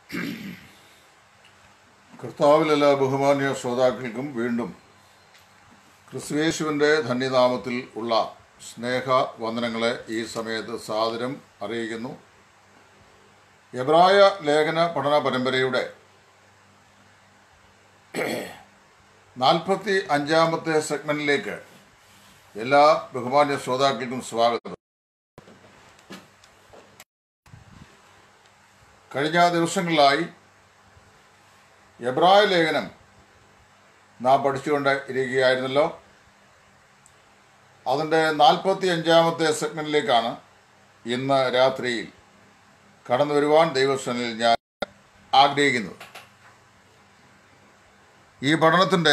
കർത്താവിലെല്ലാ ബഹുമാന്യ ശ്രോതാക്കൾക്കും വീണ്ടും ക്രിസ്തുയേശുവിൻ്റെ ധന്യനാമത്തിൽ ഉള്ള സ്നേഹ വന്ദനങ്ങളെ ഈ സമയത്ത് സാദരം അറിയിക്കുന്നു എബ്രായ ലേഖന പഠന പരമ്പരയുടെ നാൽപ്പത്തി അഞ്ചാമത്തെ സെഗ്മെന്റിലേക്ക് എല്ലാ ബഹുമാന്യ ശ്രോതാക്കൾക്കും സ്വാഗതം കഴിഞ്ഞ ദിവസങ്ങളിലായി എബ്രായ ലേഖനം നാം പഠിച്ചുകൊണ്ട് ഇരിക്കുകയായിരുന്നല്ലോ അതിൻ്റെ നാൽപ്പത്തി അഞ്ചാമത്തെ സെഗ്മെന്റിലേക്കാണ് ഇന്ന് രാത്രിയിൽ കടന്നു വരുവാൻ ദൈവസ്ഥനിൽ ഞാൻ ആഗ്രഹിക്കുന്നത് ഈ പഠനത്തിൻ്റെ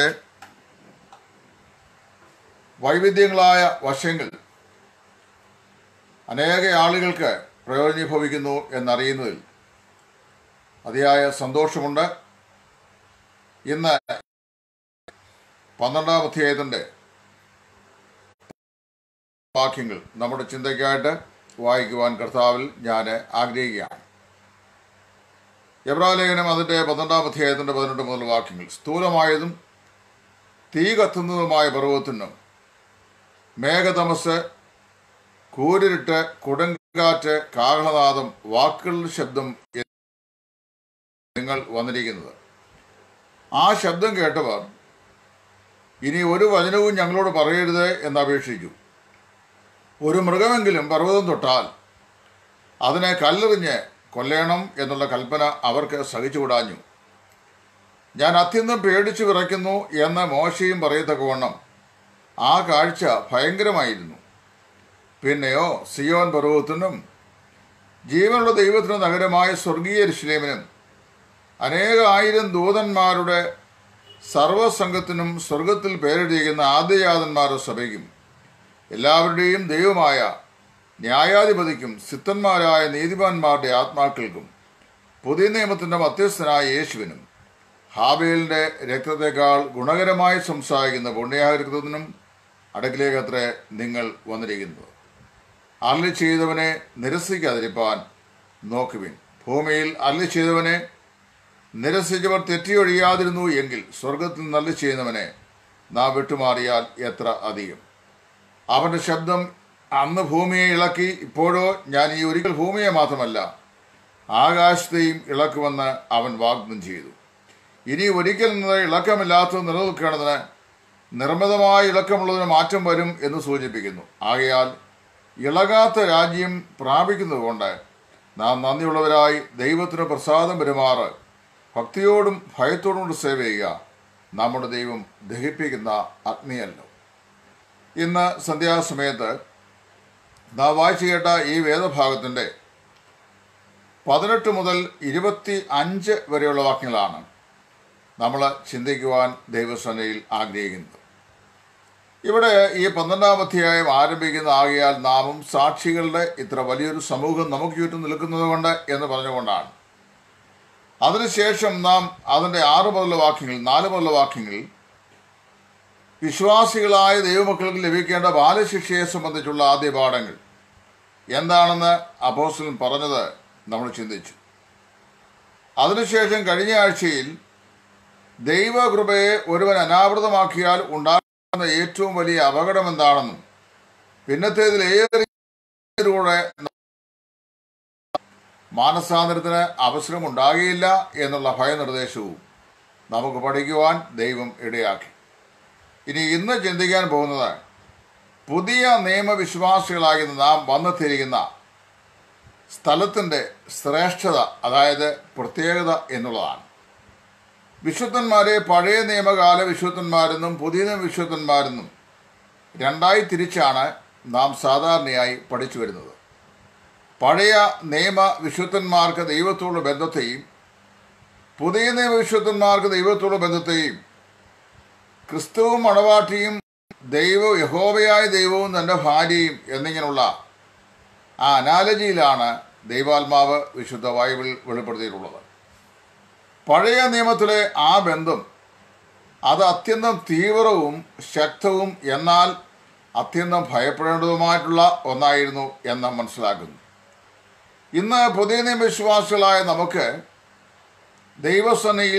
വൈവിധ്യങ്ങളായ വശങ്ങൾ അനേക ആളുകൾക്ക് പ്രയോജനീഭവിക്കുന്നു എന്നറിയുന്നതിൽ അതിയായ സന്തോഷമുണ്ട് ഇന്ന് പന്ത്രണ്ടാം അധ്യായത്തിൻ്റെ വാക്യങ്ങൾ നമ്മുടെ ചിന്തയ്ക്കായിട്ട് വായിക്കുവാൻ കർത്താവിൽ ഞാൻ ആഗ്രഹിക്കുകയാണ് എബ്രാലേഖനം അതിൻ്റെ പന്ത്രണ്ടാം അധ്യായത്തിൻ്റെ പതിനെട്ട് മുതൽ വാക്യങ്ങൾ സ്ഥൂലമായതും തീ കത്തുന്നതുമായ പർവ്വതത്തിനും മേഘതമസ് കൂരിരുട്ട് കൊടുങ്കാറ്റ് കാഹളനാദം വാക്കുകളുടെ ശബ്ദം നിങ്ങൾ വന്നിരിക്കുന്നത് ആ ശബ്ദം കേട്ടവർ ഇനി ഒരു വചനവും ഞങ്ങളോട് പറയരുത് എന്ന് അപേക്ഷിച്ചു ഒരു മൃഗമെങ്കിലും പർവ്വതം തൊട്ടാൽ അതിനെ കല്ലെറിഞ്ഞ് കൊല്ലണം എന്നുള്ള കൽപ്പന അവർക്ക് സഹിച്ചുകൂടാഞ്ഞു ഞാൻ അത്യന്തം പേടിച്ചു വിറയ്ക്കുന്നു എന്ന് മോശയും പറയത്തക്കവണ്ണം ആ കാഴ്ച ഭയങ്കരമായിരുന്നു പിന്നെയോ സിയോൻ പർവ്വതത്തിനും ജീവനുള്ള ദൈവത്തിനും നഗരമായ സ്വർഗീയ രുശ്ലേമിനും അനേക ആയിരം ദൂതന്മാരുടെ സർവസംഘത്തിനും സ്വർഗത്തിൽ പേരെഴുതിയിരിക്കുന്ന ആദ്യജാതന്മാരുടെ സഭയ്ക്കും എല്ലാവരുടെയും ദൈവമായ ന്യായാധിപതിക്കും സിദ്ധന്മാരായ നീതിമാന്മാരുടെ ആത്മാക്കൾക്കും പുതിയ നിയമത്തിൻ്റെ മധ്യസ്ഥനായ യേശുവിനും ഹാബേലിൻ്റെ രക്തത്തെക്കാൾ ഗുണകരമായി സംസാരിക്കുന്ന പുണ്യാഹരക്തത്തിനും അടുക്കിലേക്കത്രേ നിങ്ങൾ വന്നിരിക്കുന്നത് അരളി ചെയ്തവനെ നിരസിക്കാതിരിപ്പാൻ നോക്കുവിൻ ഭൂമിയിൽ അരളി ചെയ്തവനെ നിരസിച്ചവർ തെറ്റിയൊഴിയാതിരുന്നു എങ്കിൽ സ്വർഗത്തിൽ നല്ല ചെയ്യുന്നവനെ നാം വിട്ടുമാറിയാൽ എത്ര അധികം അവന്റെ ശബ്ദം അന്ന് ഭൂമിയെ ഇളക്കി ഇപ്പോഴോ ഞാൻ ഈ ഒരിക്കൽ ഭൂമിയെ മാത്രമല്ല ആകാശത്തെയും ഇളക്കുമെന്ന് അവൻ വാഗ്ദം ചെയ്തു ഇനി ഒരിക്കൽ നിന്ന് ഇളക്കമില്ലാത്തത് നിലനിൽക്കേണ്ടതിന് നിർമ്മിതമായ ഇളക്കമുള്ളതിന് മാറ്റം വരും എന്ന് സൂചിപ്പിക്കുന്നു ആകയാൽ ഇളകാത്ത രാജ്യം പ്രാപിക്കുന്നതുകൊണ്ട് നാം നന്ദിയുള്ളവരായി ദൈവത്തിന് പ്രസാദം പെരുമാറ് ഭക്തിയോടും ഭയത്തോടും കൊണ്ട് സേവ ചെയ്യുക നമ്മുടെ ദൈവം ദഹിപ്പിക്കുന്ന അഗ്നിയല്ലോ ഇന്ന് സന്ധ്യാസമയത്ത് നാം വായിച്ചു കേട്ട ഈ വേദഭാഗത്തിൻ്റെ പതിനെട്ട് മുതൽ ഇരുപത്തി അഞ്ച് വരെയുള്ള വാക്യങ്ങളാണ് നമ്മൾ ചിന്തിക്കുവാൻ ദൈവസേനയിൽ ആഗ്രഹിക്കുന്നത് ഇവിടെ ഈ പന്ത്രണ്ടാം അധ്യായം ആരംഭിക്കുന്ന ആകിയാൽ നാമും സാക്ഷികളുടെ ഇത്ര വലിയൊരു സമൂഹം നമുക്ക് ചുറ്റും നിൽക്കുന്നത് കൊണ്ട് എന്ന് പറഞ്ഞുകൊണ്ടാണ് അതിനുശേഷം നാം അതിൻ്റെ ആറ് മുതലുള്ള വാക്യങ്ങൾ നാല് മുതലുള്ള വാക്യങ്ങളിൽ വിശ്വാസികളായ ദൈവമക്കൾക്ക് ലഭിക്കേണ്ട ബാലശിക്ഷയെ സംബന്ധിച്ചുള്ള ആദ്യ പാഠങ്ങൾ എന്താണെന്ന് അപ്പോസ്റ്റലൻ പറഞ്ഞത് നമ്മൾ ചിന്തിച്ചു അതിനുശേഷം കഴിഞ്ഞ ആഴ്ചയിൽ ദൈവകൃപയെ ഒരുവൻ അനാവൃതമാക്കിയാൽ ഉണ്ടാകുന്ന ഏറ്റവും വലിയ അപകടം എന്താണെന്നും പിന്നത്തേതിൽ ഏറിലൂടെ മാനസാന്തരത്തിന് അവസരം ഉണ്ടാകുകയില്ല എന്നുള്ള ഭയനിർദ്ദേശവും നമുക്ക് പഠിക്കുവാൻ ദൈവം ഇടയാക്കി ഇനി ഇന്ന് ചിന്തിക്കാൻ പോകുന്നത് പുതിയ നിയമവിശ്വാസികളായി നാം വന്നെത്തിയിരിക്കുന്ന സ്ഥലത്തിൻ്റെ ശ്രേഷ്ഠത അതായത് പ്രത്യേകത എന്നുള്ളതാണ് വിശുദ്ധന്മാരെ പഴയ നിയമകാല വിശുദ്ധന്മാരെന്നും പുതിയ നിയമ വിശുദ്ധന്മാരെന്നും രണ്ടായി തിരിച്ചാണ് നാം സാധാരണയായി പഠിച്ചു വരുന്നത് പഴയ നിയമ വിശുദ്ധന്മാർക്ക് ദൈവത്തോടുള്ള ബന്ധത്തെയും പുതിയ നിയമ വിശുദ്ധന്മാർക്ക് ദൈവത്തോടുള്ള ബന്ധത്തെയും ക്രിസ്തുവും മണവാട്ടിയും ദൈവ യഹോവയായ ദൈവവും തൻ്റെ ഭാര്യയും എന്നിങ്ങനെയുള്ള ആ അനാലജിയിലാണ് ദൈവാത്മാവ് വിശുദ്ധ ബൈബിൾ വെളിപ്പെടുത്തിയിട്ടുള്ളത് പഴയ നിയമത്തിലെ ആ ബന്ധം അത് അത്യന്തം തീവ്രവും ശക്തവും എന്നാൽ അത്യന്തം ഭയപ്പെടേണ്ടതുമായിട്ടുള്ള ഒന്നായിരുന്നു എന്ന് മനസ്സിലാക്കുന്നു ഇന്ന് പുതിയ നിയമവിശ്വാസികളായ നമുക്ക് ദൈവസന്നയിൽ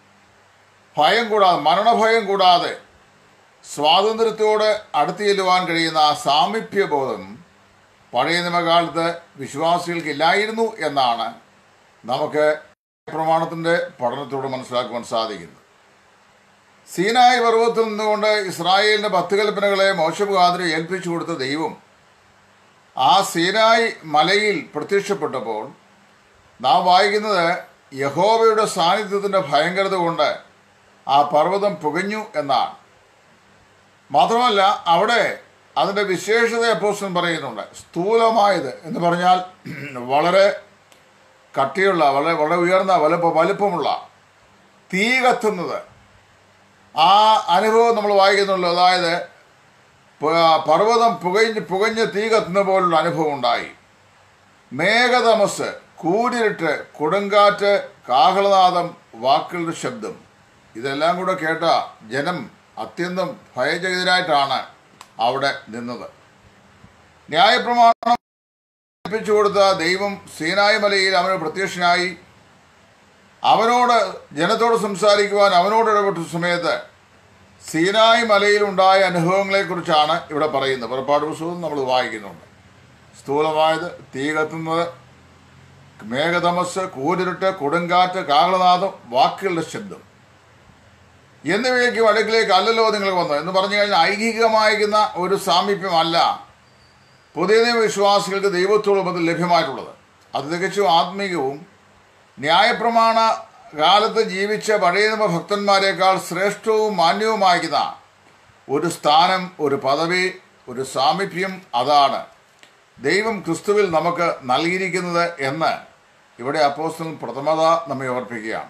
ഭയം കൂടാതെ മരണഭയം കൂടാതെ സ്വാതന്ത്ര്യത്തോട് അടുത്ത് ചെല്ലുവാൻ കഴിയുന്ന ആ സാമീപ്യബോധം പഴയ നിയമകാലത്ത് വിശ്വാസികൾക്ക് ഇല്ലായിരുന്നു എന്നാണ് നമുക്ക് പ്രമാണത്തിൻ്റെ പഠനത്തോട് മനസ്സിലാക്കുവാൻ സാധിക്കുന്നത് സീനായി പർവ്വതത്തിൽ നിന്നുകൊണ്ട് ഇസ്രായേലിന്റെ പത്ത് കൽപ്പനകളെ മോശമുഖാന്തരം ഏൽപ്പിച്ചു കൊടുത്ത ദൈവം ആ സീനായി മലയിൽ പ്രത്യക്ഷപ്പെട്ടപ്പോൾ നാം വായിക്കുന്നത് യഹോവയുടെ സാന്നിധ്യത്തിൻ്റെ ഭയങ്കരത കൊണ്ട് ആ പർവ്വതം പുകഞ്ഞു എന്നാണ് മാത്രമല്ല അവിടെ അതിൻ്റെ വിശേഷത അപ്പോസ്റ്റൻ പറയുന്നുണ്ട് സ്ഥൂലമായത് എന്ന് പറഞ്ഞാൽ വളരെ കട്ടിയുള്ള വളരെ വളരെ ഉയർന്ന വലുപ്പ വലുപ്പമുള്ള തീ കത്തുന്നത് ആ അനുഭവം നമ്മൾ വായിക്കുന്നുള്ളൂ അതായത് പ- പർവ്വതം പുകഞ്ഞ് പുകഞ്ഞ് തീ കത്തുന്ന പോലുള്ള അനുഭവം ഉണ്ടായി മേഘതമസ് കൂരിരുട്ട് കൊടുങ്കാറ്റ് കാഹളനാദം വാക്കുകളുടെ ശബ്ദം ഇതെല്ലാം കൂടെ കേട്ട ജനം അത്യന്തം ഭയചകിതരായിട്ടാണ് അവിടെ നിന്നത് ന്യായപ്രമാണം ഏൽപ്പിച്ചു കൊടുത്ത ദൈവം സീനായി മലയിൽ അവന് പ്രത്യക്ഷനായി അവനോട് ജനത്തോട് സംസാരിക്കുവാൻ അവനോട് ഇടപെട്ട സമയത്ത് സീനായി മലയിൽ ഉണ്ടായ അനുഭവങ്ങളെക്കുറിച്ചാണ് ഇവിടെ പറയുന്നത് പുറപ്പാട് പുസ്തകം നമ്മൾ വായിക്കുന്നുണ്ട് സ്ഥൂലമായത് തീ കത്തുന്നത് മേഘതമസ് കൂരിരുട്ട് കൊടുങ്കാറ്റ് കാഹളനാദം വാക്കുകളുടെ ശബ്ദം എന്നിവയ്ക്ക് അടുക്കിലേക്ക് അല്ലല്ലോ നിങ്ങൾ വന്നത് എന്ന് പറഞ്ഞു കഴിഞ്ഞാൽ ഐഹികമായിരിക്കുന്ന ഒരു സാമീപ്യമല്ല പുതിയ നിയമ വിശ്വാസികൾക്ക് ദൈവത്തോടും അത് ലഭ്യമായിട്ടുള്ളത് അത് തികച്ചും ആത്മീകവും ന്യായപ്രമാണ കാലത്ത് ജീവിച്ച പഴയ നിയമ ഭക്തന്മാരെക്കാൾ ശ്രേഷ്ഠവും മാന്യവുമായിരിക്കുന്ന ഒരു സ്ഥാനം ഒരു പദവി ഒരു സാമീപ്യം അതാണ് ദൈവം ക്രിസ്തുവിൽ നമുക്ക് നൽകിയിരിക്കുന്നത് എന്ന് ഇവിടെ അപ്പോസ്റ്റൽ പ്രഥമത നമ്മെ ഓർപ്പിക്കുകയാണ്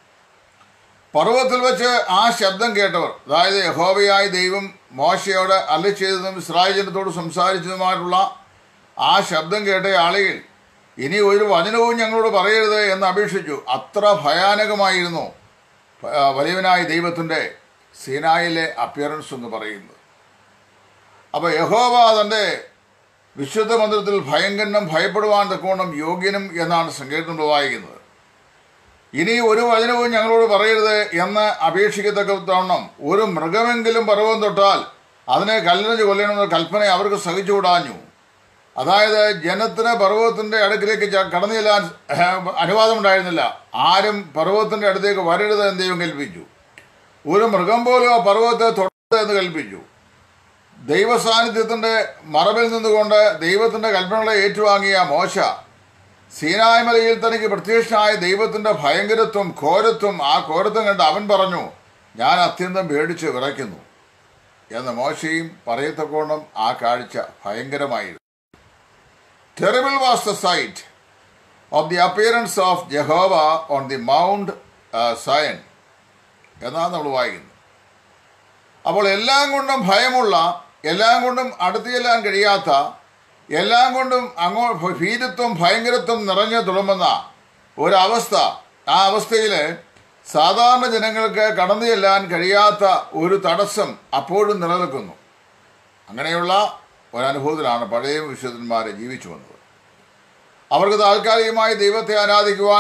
പർവ്വതത്തിൽ വെച്ച് ആ ശബ്ദം കേട്ടവർ അതായത് യഹോവയായ ദൈവം മോശയോട് അല്ല ചെയ്തതും ഇസ്രായേൽ ജനത്തോട് സംസാരിച്ചതുമായിട്ടുള്ള ആ ശബ്ദം കേട്ട ആളുകൾ ഇനി ഒരു വചനവും ഞങ്ങളോട് പറയരുത് എന്ന് അപേക്ഷിച്ചു അത്ര ഭയാനകമായിരുന്നു ആ, വലിയവനായ ദൈവത്തിൻ്റെ സീനായിലെ അപ്പിയറൻസ് എന്ന് പറയുന്നത് അപ്പോൾ യഹോവ തൻ്റെ വിശുദ്ധ മന്ദിരത്തിൽ ഭയങ്കരനും ഭയപ്പെടുവാൻ തക്കോണം യോഗ്യനും എന്നാണ് സങ്കീർത്തനം വായിക്കുന്നത് ഇനി ഒരു വചനവും ഞങ്ങളോട് പറയരുത് എന്ന് അപേക്ഷിക്കത്തക്കവണ്ണം ഒരു മൃഗമെങ്കിലും പർവ്വം തൊട്ടാൽ അതിനെ കല്ലെറിഞ്ഞ് കൊല്ലണമെന്ന കൽപ്പന അവർക്ക് സഹിച്ചുകൂടാഞ്ഞു അതായത് ജനത്തിന് പർവ്വതത്തിന്റെ അടുക്കിലേക്ക് ച- കടന്നു ചെല്ലാൻ ഏഹ്, അനുവാദമുണ്ടായിരുന്നില്ല ആരും പർവ്വതത്തിന്റെ അടുത്തേക്ക് വരരുത് എന്ന് ദൈവം കൽപ്പിച്ചു ഒരു മൃഗം പോലും ആ പർവ്വതത്തെ തൊടരുത് എന്ന് കൽപ്പിച്ചു ദൈവസാന്നിധ്യത്തിന്റെ മറവിൽ നിന്നുകൊണ്ട് ദൈവത്തിന്റെ കൽപ്പനകളെ ഏറ്റുവാങ്ങിയ മോശ സീനായ് മലയിൽ തനിക്ക് പ്രത്യക്ഷനായ ദൈവത്തിന്റെ ഭയങ്കരത്വം ഘോരത്വം ആ ഘോരത്വം കണ്ട് അവൻ പറഞ്ഞു ഞാൻ അത്യന്തം പേടിച്ച് വിറയ്ക്കുന്നു എന്ന് മോശയും പറയത്തക്കോണം ആ കാഴ്ച ഭയങ്കരമായിരുന്നു terrible was the sight of the appearance of Jehovah on the mount Zion എന്നാണ് നമ്മൾ വായിക്കുന്നത് അപ്പോൾ എല്ലാം കൊണ്ടും ഭയമുള്ള എല്ലാം കൊണ്ടും അടുത്ത് ചെല്ലാൻ കഴിയാത്ത എല്ലാം കൊണ്ടും അങ്ങോ ഭീരത്വം ഭയങ്കരത്വം നിറഞ്ഞു തുളുമ്പുന്ന ഒരവസ്ഥ ആ അവസ്ഥയിൽ സാധാരണ ജനങ്ങൾക്ക് കടന്നു ചെല്ലാൻ കഴിയാത്ത ഒരു തടസ്സം അപ്പോഴും നിലനിൽക്കുന്നു അങ്ങനെയുള്ള ഒരനുഭവത്തിലാണ് പഴയ വിശുദ്ധന്മാർ ജീവിച്ചു വന്നത് അവർക്ക് താൽക്കാലികമായി ദൈവത്തെ ആരാധിക്കുവാൻ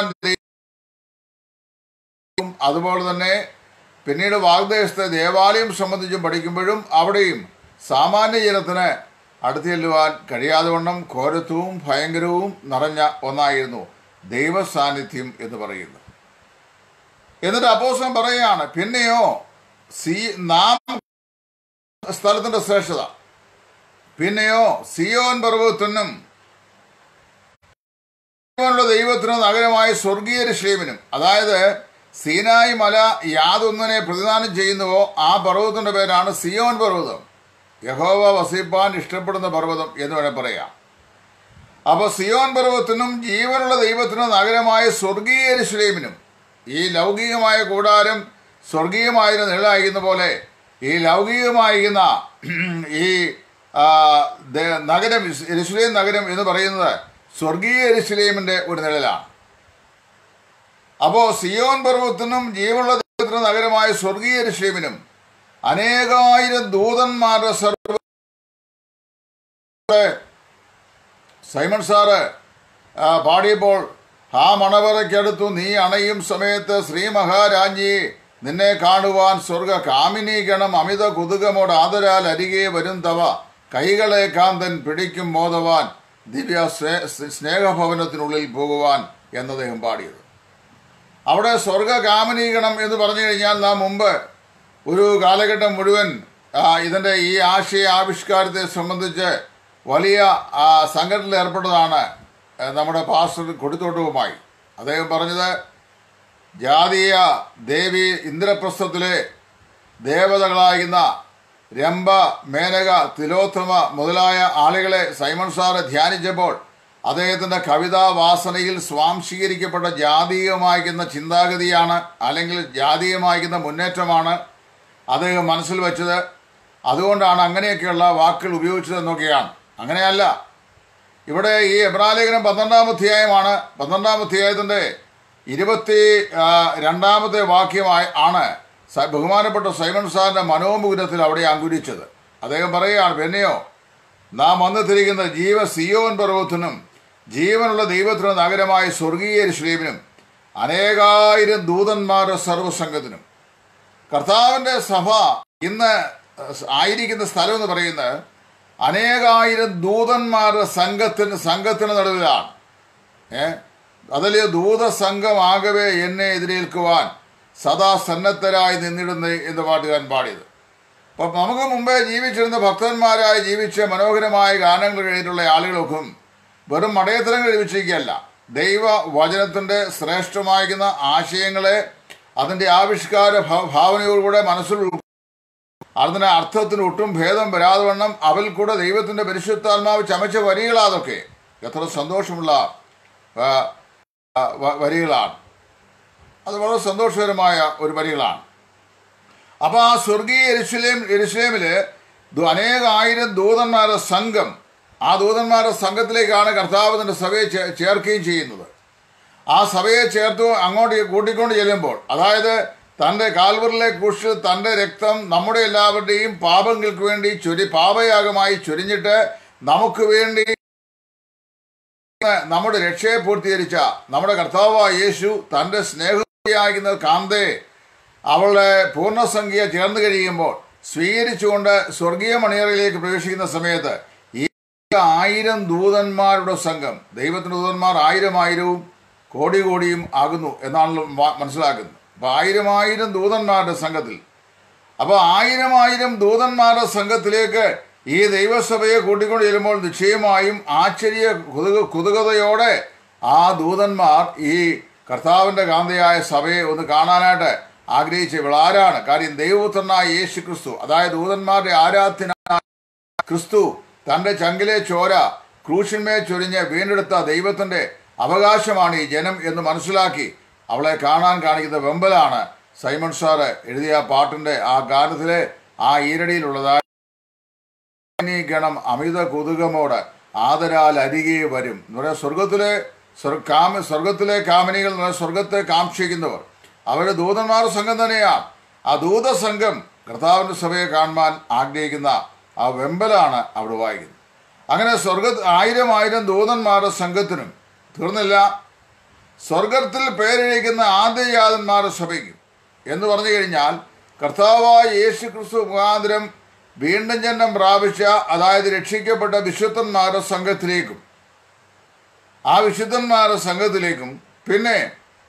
ദൈവം അതുപോലെ തന്നെ പിന്നീട് വാഗ്ദേശത്തെ ദേവാലയം സംബന്ധിച്ചും പഠിക്കുമ്പോഴും അവിടെയും സാമാന്യ ജനത്തിന് അടുത്ത് ചെല്ലുവാൻ കഴിയാതെ വണ്ണം ഘോരത്വവും ഭയങ്കരവും നിറഞ്ഞ ഒന്നായിരുന്നു ദൈവ സാന്നിധ്യം എന്ന് പറയുന്നത് എന്നിട്ട് അപ്പോസം പറയുകയാണ് പിന്നെയോ സി നാം സ്ഥലത്തിന്റെ ശ്രേഷ്ഠത പിന്നെയോ സിയോൻ പർവ്വതത്തിനും ജീവനുള്ള ദൈവത്തിന് നഗരമായ സ്വർഗീയ രക്ഷേമിനും അതായത് സീനായി മല യാതൊന്നിനെ പ്രതിദാനം ചെയ്യുന്നുവോ ആ പർവ്വതത്തിന്റെ പേരാണ് സിയോൻ പർവ്വതം യഹോവ വസിപ്പാൻ ഇഷ്ടപ്പെടുന്ന പർവ്വതം എന്ന് വേണേൽ പറയാം അപ്പൊ സിയോൻ പർവ്വതത്തിനും ജീവനുള്ള ദൈവത്തിനും നഗരമായ സ്വർഗീയ രശ്ലേമിനും ഈ ലൗകികമായ കൂടാരം സ്വർഗീയമായ നിഴലായിരിക്കുന്ന പോലെ ഈ ലൗകികമായിരിക്കുന്ന ഈ ആ, ദ- നഗരം എരുസലേം നഗരം എന്ന് പറയുന്നത് സ്വർഗീയ എരുസലേമിന്റെ ഒരു നിഴലാണ് അപ്പോ സിയോൻ പർവ്വത്തിനും ജീവനുള്ള ദൈവത്തിന് നഗരമായ സ്വർഗീയ എരുസലേമിനും അനേകായിരം ദൂതന്മാരുടെ സർവ സൈമൺ സാറ് ആ, പാടിയപ്പോൾ ആ മണവറയ്ക്കടുത്തു നീ അണയും സമയത്ത് ശ്രീ മഹാരാജ്ഞി നിന്നെ കാണുവാൻ സ്വർഗ കാമിനി ഗണം അമിത കുതുകമോട് ആദരാൽ അരികെ വരും തവ കൈകളെ കാന്തൻ പിടിക്കും മോദവാൻ ദിവ്യ സ്നേ- സ്നേഹഭവനത്തിനുള്ളിൽ പോകുവാൻ എന്നദ്ദേഹം പാടിയത് അവിടെ സ്വർഗ കാമനീകണം എന്ന് പറഞ്ഞു കഴിഞ്ഞാൽ നാം മുമ്പ് ഒരു കാലഘട്ടം മുഴുവൻ ആ, ഇതിൻ്റെ ഈ ആശയ ആവിഷ്കാരത്തെ സംബന്ധിച്ച് വലിയ ആ, സംഘടനയിൽ ഏർപ്പെട്ടതാണ് ആ, നമ്മുടെ പാസ്റ്റർ കൊടുത്തോട്ടവുമായി അദ്ദേഹം പറഞ്ഞത് ജാതീയ ദേവി ഇന്ദ്രപ്രസ്ഥത്തിലെ ദേവതകളായിരുന്ന രംഭ മേനക തിലോത്തമ മുതലായ ആളുകളെ സൈമൺ സാറ് ധ്യാനിച്ചപ്പോൾ അദ്ദേഹത്തിൻ്റെ കവിതാ വാസനയിൽ സ്വാംശീകരിക്കപ്പെട്ട ജാതീയമായിരിക്കുന്ന ചിന്താഗതിയാണ് അല്ലെങ്കിൽ ജാതീയമായിരിക്കുന്ന മുന്നേറ്റമാണ് അദ്ദേഹം മനസ്സിൽ വെച്ചത് അതുകൊണ്ടാണ് അങ്ങനെയൊക്കെയുള്ള വാക്കുകൾ ഉപയോഗിച്ചതെന്നൊക്കെയാണ് അങ്ങനെയല്ല ഇവിടെ ഈ എബ്രാലേഖനം പന്ത്രണ്ടാം അധ്യായമാണ് പന്ത്രണ്ടാം അധ്യായത്തിൻ്റെ ഇരുപത്തി ആ, രണ്ടാമത്തെ വാക്യമായി ആണ് സ- ബഹുമാനപ്പെട്ട സൈമൺ സാറിൻ്റെ മനോമുഗ്രത്തിൽ അവിടെ അങ്കുരിച്ചത് അദ്ദേഹം പറയുകയാണ് പിന്നെയോ നാം വന്നെത്തിരിക്കുന്ന ജീവ സിയോൻ പർവ്വത്തിനും ജീവനുള്ള ദൈവത്തിൻ്റെ നഗരമായ സ്വർഗീയ ശ്രീവിനും അനേകായിരം ദൂതന്മാരുടെ സർവ്വസംഘത്തിനും കർത്താവിൻ്റെ സഭ ഇന്ന് ആയിരിക്കുന്ന സ്ഥലം എന്ന് പറയുന്നത് അനേകായിരം ദൂതന്മാരുടെ സംഘത്തിന് സംഘത്തിന് നടുവിലാണ് ഏ അതിലെ ദൂതസംഘമാകവേ എന്നെ എതിരേൽക്കുവാൻ സദാ സന്നദ്ധരായി നിന്നിടുന്ന എന്ന് പാട്ടുകാരൻ പാടിയത് അപ്പം നമുക്ക് മുമ്പേ ജീവിച്ചിരുന്ന ഭക്തന്മാരായി ജീവിച്ച മനോഹരമായ ഗാനങ്ങൾ കഴിഞ്ഞിട്ടുള്ള ആളുകളൊക്കെ വെറും മടയത്തരങ്ങൾ ജീവിച്ചിരിക്കുകയല്ല ദൈവ വചനത്തിൻ്റെ ശ്രേഷ്ഠമായിരിക്കുന്ന ആശയങ്ങളെ അതിൻ്റെ ആവിഷ്കാര ഭ- ഭാവനയോടുകൂടെ മനസ്സിൽ ഉൾ- അതിന് അർത്ഥത്തിന് ഒട്ടും ഭേദം വരാതെ വണ്ണം അവൽ കൂടെ ദൈവത്തിൻ്റെ പരിശുദ്ധാത്മാവ് ചമച്ച വരികളാതൊക്കെ എത്ര സന്തോഷമുള്ള ആ, ആ, വ- വരികളാണ് അത് വളരെ സന്തോഷകരമായ ഒരു വരികളാണ് അപ്പോൾ ആ സ്വർഗീയ എരുസലേം എരുസലേമില് ദു- അനേകായിരം ദൂതന്മാരുടെ സംഘം ആ ദൂതന്മാരുടെ സംഘത്തിലേക്കാണ് കർത്താവ് തന്റെ സഭയെ ചേ- ചേർക്കുകയും ചെയ്യുന്നത് ആ സഭയെ ചേർത്ത് അങ്ങോട്ട് കൂട്ടിക്കൊണ്ട് ചെല്ലുമ്പോൾ അതായത് തൻ്റെ കാൽവറിലെ കുറിച്ച് തൻ്റെ രക്തം നമ്മുടെ എല്ലാവരുടെയും പാപങ്ങൾക്ക് വേണ്ടി ചൊരി പാപയാഗമായി ചൊരിഞ്ഞിട്ട് നമുക്ക് വേണ്ടി നമ്മുടെ രക്ഷയെ പൂർത്തീകരിച്ച നമ്മുടെ കർത്താവായ യേശു തൻ്റെ സ്നേഹിയാകുന്ന കാന്തേ അവളുടെ പൂർണ്ണസംഖ്യ ചേർന്ന് കഴിയുമ്പോൾ സ്വീകരിച്ചുകൊണ്ട് സ്വർഗീയ മണിയറയിലേക്ക് പ്രവേശിക്കുന്ന സമയത്ത് ഈ ആയിരം ദൂതന്മാരുടെ സംഘം ദൈവത്തിൻ്റെ ദൂതന്മാർ ആയിരം ആയിരവും കോടി കോടിയും ആകുന്നു എന്നാണല്ലോ മ- മനസ്സിലാക്കുന്നത് അപ്പോൾ ആയിരം ആയിരം ദൂതന്മാരുടെ സംഘത്തിൽ അപ്പോൾ ആയിരം ആയിരം ദൂതന്മാരുടെ സംഘത്തിലേക്ക് ഈ ദൈവസഭയെ കൂട്ടിക്കൊണ്ട് ചെല്ലുമ്പോൾ നിശ്ചയമായും ആശ്ചര്യ കുതുക കുതുകതയോടെ ആ ദൂതന്മാർ ഈ കർത്താവിൻ്റെ കാന്തയായ സഭയെ ഒന്ന് കാണാനായിട്ട് ആഗ്രഹിച്ച ഇവളാരാണ് കാര്യം ദൈവപുത്രനായ യേശു ക്രിസ്തു അതായത് ദൂതന്മാരുടെ ആരാധ്യനായ ക്രിസ്തു തൻ്റെ ചങ്കിലെ ചോര ക്രൂശിന്മേൽ ചൊരിഞ്ഞ് വീണ്ടെടുത്ത ദൈവത്തിൻ്റെ അവകാശമാണ് ഈ ജനം എന്ന് മനസ്സിലാക്കി അവളെ കാണാൻ കാണിക്കുന്ന വെമ്പലാണ് സൈമൺ സാറ് എഴുതിയ ആ പാട്ടിൻ്റെ ആ ഗാനത്തിലെ ആ ഈരടിയിലുള്ളതായ "നീ ഗണം അമിത കുതുകമോട് ആദരാൽ അരികെ വരും എന്ന് പറയാൻ സ്വർഗത്തിലെ സ്വർ- കാമ സ്വർഗത്തിലെ കാമിനികൾ എന്ന് പറഞ്ഞാൽ സ്വർഗത്തെ കാക്ഷിക്കുന്നവർ അവരുടെ ദൂതന്മാർ സംഘം തന്നെയാണ് ആ ദൂതസംഘം കർത്താവിൻ്റെ സഭയെ കാണുവാൻ ആഗ്രഹിക്കുന്ന ആ വെമ്പലാണ് അവിടെ വായിക്കുന്നത് അങ്ങനെ സ്വർഗ ആയിരം ആയിരം ദൂതന്മാരുടെ സംഘത്തിനും തീർന്നില്ല സ്വർഗത്തിൽ പേരെഴുതിക്കുന്ന ആദ്യജാതന്മാരുടെ സഭയ്ക്കും എന്ന് പറഞ്ഞു കഴിഞ്ഞാൽ കർത്താവായ യേശു ക്രിസ്തു മുഖാന്തരം വീണ്ടും ജന്മം പ്രാപിച്ച അതായത് രക്ഷിക്കപ്പെട്ട വിശുദ്ധന്മാരുടെ സംഘത്തിലേക്കും ആ വിശുദ്ധന്മാരുടെ സംഘത്തിലേക്കും പിന്നെ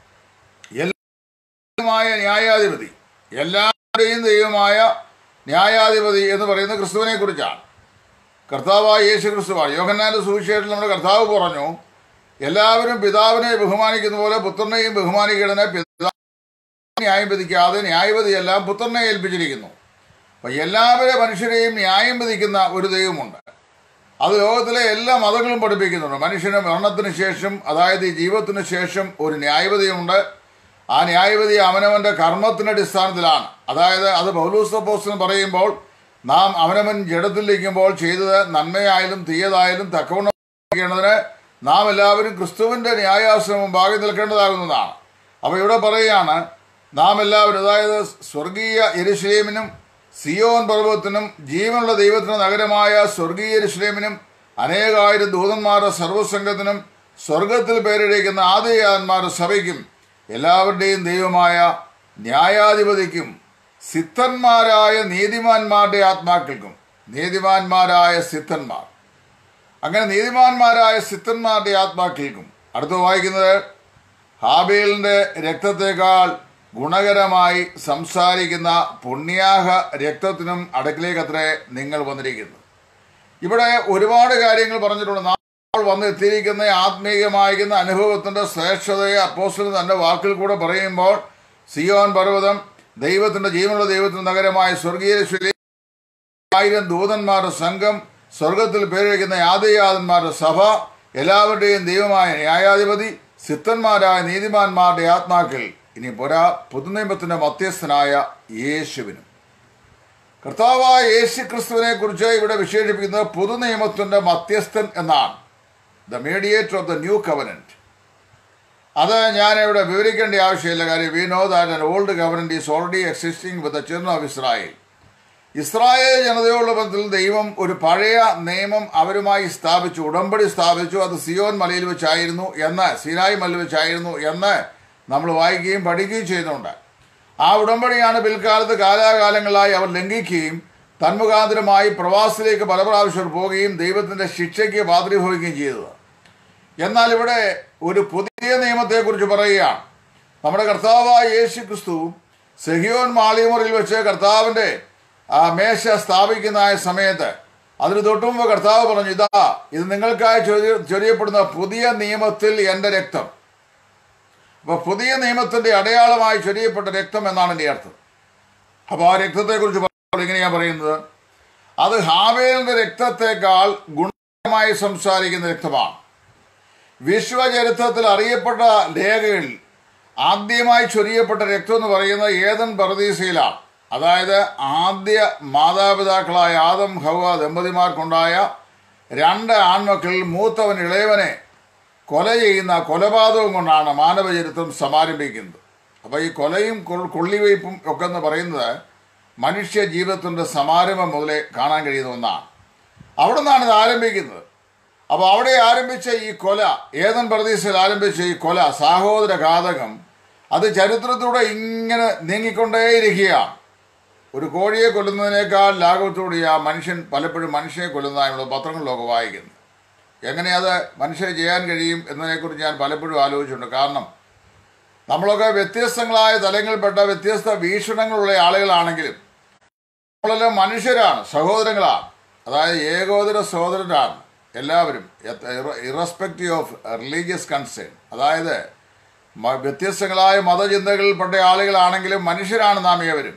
എല്ലാമായ ന്യായാധിപതി എല്ലാവരുടെയും ദൈവമായ ന്യായാധിപതി എന്ന് പറയുന്ന ക്രിസ്തുവിനെ കുറിച്ചാണ് കർത്താവായ യേശു ക്രിസ്തുവാണ് യോഹന്നാന്റെ സുവിശേഷത്തിൽ നമ്മുടെ കർത്താവ് പറഞ്ഞു എല്ലാവരും പിതാവിനെ ബഹുമാനിക്കുന്ന പോലെ പുത്രനെയും ബഹുമാനിക്കണനെ പിതാവ് ന്യായം വിധിക്കാതെ ന്യായപതിയെല്ലാം പുത്രനെ ഏൽപ്പിച്ചിരിക്കുന്നു അപ്പൊ എല്ലാവരെ മനുഷ്യരെയും ന്യായം വിധിക്കുന്ന ഒരു ദൈവമുണ്ട് അത് ലോകത്തിലെ എല്ലാ മതങ്ങളും പഠിപ്പിക്കുന്നുണ്ട് മനുഷ്യന് മരണത്തിന് ശേഷം അതായത് ഈ ജീവിതത്തിന് ശേഷം ഒരു ന്യായപതിയുണ്ട് ആ ന്യായപതി അവനവന്റെ കർമ്മത്തിന്റെ അടിസ്ഥാനത്തിലാണ് അതായത് അത് പൗലൂസപ്പോസിന് പറയുമ്പോൾ നാം അവനവൻ ജഡത്തിലിരിക്കുമ്പോൾ ചെയ്തത് നന്മയായാലും തീയതായാലും തക്കവണ്ണം ചെയ്യേണ്ടതിന് നാം എല്ലാവരും ക്രിസ്തുവിന്റെ ന്യായാസനം മുമ്പാകെ നിൽക്കേണ്ടതാകുന്നതാണ് അപ്പോൾ ഇവിടെ പറയുകയാണ് നാം എല്ലാവരും അതായത് സ്വർഗീയ എരുശലേമിനും സിയോൻ പർവ്വതത്തിനും ജീവനുള്ള ദൈവത്തിന്റെ നഗരമായ സ്വർഗീയ എരുശലേമിനും അനേകായിരം ദൂതന്മാരുടെ സർവ്വസംഘത്തിനും സ്വർഗത്തിൽ പേരിടിക്കുന്ന ആദിയാന്മാരുടെ സഭയ്ക്കും എല്ലാവരുടെയും ദൈവമായ ന്യായാധിപതിക്കും സിദ്ധന്മാരായ നീതിമാന്മാരുടെ ആത്മാക്കൾക്കും നീതിമാന്മാരായ സിദ്ധന്മാർ അങ്ങനെ നീതിമാന്മാരായ സിദ്ധന്മാരുടെ ആത്മാക്കൾക്കും അടുത്ത് വായിക്കുന്നത് ഹാബേലിന്റെ രക്തത്തെക്കാൾ ഗുണകരമായി സംസാരിക്കുന്ന പുണ്യാഹ രക്തത്തിനും അടുക്കിലേക്കത്രേ നിങ്ങൾ വന്നിരിക്കുന്നത് ഇവിടെ ഒരുപാട് കാര്യങ്ങൾ പറഞ്ഞിട്ടുണ്ട് നമ്മൾ വന്ന് എത്തിയിരിക്കുന്ന ആത്മീയമായിരിക്കുന്ന അനുഭവത്തിന്റെ ശ്രേഷ്ഠതയെ അപ്പോസ്റ്റൽ തന്റെ വാക്കിൽ കൂടെ പറയുമ്പോൾ സിയോൻ പർവ്വതം ദൈവത്തിന്റെ ജീവനുള്ള ദൈവത്തിന്റെ നഗരമായ സ്വർഗീയ ആയിരം ദൂതന്മാരുടെ സംഘം സ്വർഗത്തിൽ പേരഴിക്കുന്ന യാതയാതന്മാരുടെ സഭ എല്ലാവരുടെയും ദൈവമായ ന്യായാധിപതി സിദ്ധന്മാരായ നീതിമാന്മാരുടെ ആത്മാക്കൾ ഇനി പോരാ പുതുനിയമത്തിന്റെ മധ്യസ്ഥനായ യേശുവിനും കർത്താവായ യേശു ക്രിസ്തുവിനെ കുറിച്ച് ഇവിടെ വിശേഷിപ്പിക്കുന്നത് പുതുനിയമത്തിന്റെ മധ്യസ്ഥൻ എന്നാണ് the mediator of the new covenant അത് ഞാൻ ഇവിടെ വിവരിക്കേണ്ട ആവശ്യമില്ല കാര്യം we know that an old government is already existing with the children of Israel Israel ജനതയോടുള്ള ബന്ധത്തിൽ ദൈവം ഒരു പഴയ നിയമം അവരുമായി സ്ഥാപിച്ചു ഉടമ്പടി സ്ഥാപിച്ചു അത് സിയോൻ മലയിൽ വെച്ചായിരുന്നു എന്ന് സിനായി മലയിൽ വെച്ചായിരുന്നു എന്ന് നമ്മൾ വായിക്കുകയും പഠിക്കുകയും ചെയ്യുന്നുണ്ട് ആ ഉടമ്പടിയാണ് പിൽക്കാലത്ത് കാലാകാലങ്ങളായി അവർ ലംഘിക്കുകയും തന്മുഖാന്തരമായി പ്രവാസത്തിലേക്ക് പല പ്രാവശ്യം പോവുകയും ദൈവത്തിന്റെ ശിക്ഷയ്ക്ക് പാത്രീഭവിക്കുകയും ചെയ്തത് എന്നാൽ ഇവിടെ ഒരു പുതിയ നിയമത്തെക്കുറിച്ച് പറയുകയാണ് നമ്മുടെ കർത്താവായ യേശു ക്രിസ്തു സെഹിയോൻ മാളിയമറിൽ വെച്ച് കർത്താവിന്റെ ആ മേശ സ്ഥാപിക്കുന്ന ആ സമയത്ത് അതിന് തൊട്ടുമുമ്പ് കർത്താവ് പറഞ്ഞു ഇതാ ഇത് നിങ്ങൾക്കായി ചൊരി- ചൊരിയപ്പെടുന്ന പുതിയ നിയമത്തിൽ എൻ്റെ രക്തം അപ്പൊ പുതിയ നിയമത്തിന്റെ അടയാളമായി ചൊരിയപ്പെട്ട രക്തം എന്നാണ് എൻ്റെ അർത്ഥം അപ്പൊ ആ രക്തത്തെക്കുറിച്ച് പറയുമ്പോൾ ഇങ്ങനെയാ പറയുന്നത് അത് ഹാവേലിന്റെ രക്തത്തെക്കാൾ ഗുണമായി സംസാരിക്കുന്ന രക്തമാണ് വിശ്വചരിത്രത്തിൽ അറിയപ്പെട്ട രേഖകളിൽ ആദ്യമായി ചൊരിയപ്പെട്ട രക്തം എന്ന് പറയുന്നത് ഏതൻ പർദീസയിലാണ് അതായത് ആദ്യ മാതാപിതാക്കളായ ആദം ഹവ ദമ്പതിമാർക്കുണ്ടായ രണ്ട് ആൺമക്കളിൽ മൂത്തവൻ ഇളയവനെ കൊല ചെയ്യുന്ന കൊലപാതകം കൊണ്ടാണ് മാനവചരിത്രം സമാരംഭിക്കുന്നത് അപ്പോൾ ഈ കൊലയും കൊൾ- കൊള്ളിവയ്പും ഒക്കെ എന്ന് പറയുന്നത് മനുഷ്യ ജീവിതത്തിൻ്റെ സമാരംഭം മുതലേ കാണാൻ കഴിയുന്ന ഒന്നാണ് അവിടെ നിന്നാണ് ഇത് ആരംഭിക്കുന്നത് അപ്പോൾ അവിടെ ആരംഭിച്ച ഈ കൊല ഏതൻ പ്രദേശത്തിൽ ആരംഭിച്ച ഈ കൊല സഹോദര ഘാതകം അത് ചരിത്രത്തിലൂടെ ഇങ്ങനെ നീങ്ങിക്കൊണ്ടേയിരിക്കുകയാണ് ഒരു കോഴിയെ കൊല്ലുന്നതിനേക്കാൾ ലാഘവത്തോടെ ആ മനുഷ്യൻ പലപ്പോഴും മനുഷ്യനെ കൊല്ലുന്നതായി നമ്മൾ പത്രങ്ങളിലൊക്കെ വായിക്കുന്നു എങ്ങനെ അത് മനുഷ്യനെ ചെയ്യാൻ കഴിയും എന്നതിനെക്കുറിച്ച് ഞാൻ പലപ്പോഴും ആലോചിച്ചിട്ടുണ്ട് കാരണം നമ്മളൊക്കെ വ്യത്യസ്തങ്ങളായ തലങ്ങളിൽപ്പെട്ട വ്യത്യസ്ത വീക്ഷണങ്ങളുള്ള ആളുകളാണെങ്കിലും നമ്മളെല്ലാം മനുഷ്യരാണ് സഹോദരങ്ങളാണ് അതായത് ഏകോദര സഹോദരരാണ് എല്ലാവരും ഇറസ്പെക്റ്റീവ് ഓഫ് റിലീജിയസ് കൺസേൺ അതായത് മ- വ്യത്യസ്തങ്ങളായ മതചിന്തകളിൽപ്പെട്ട ആളുകളാണെങ്കിലും മനുഷ്യരാണ് നാം ഏവരും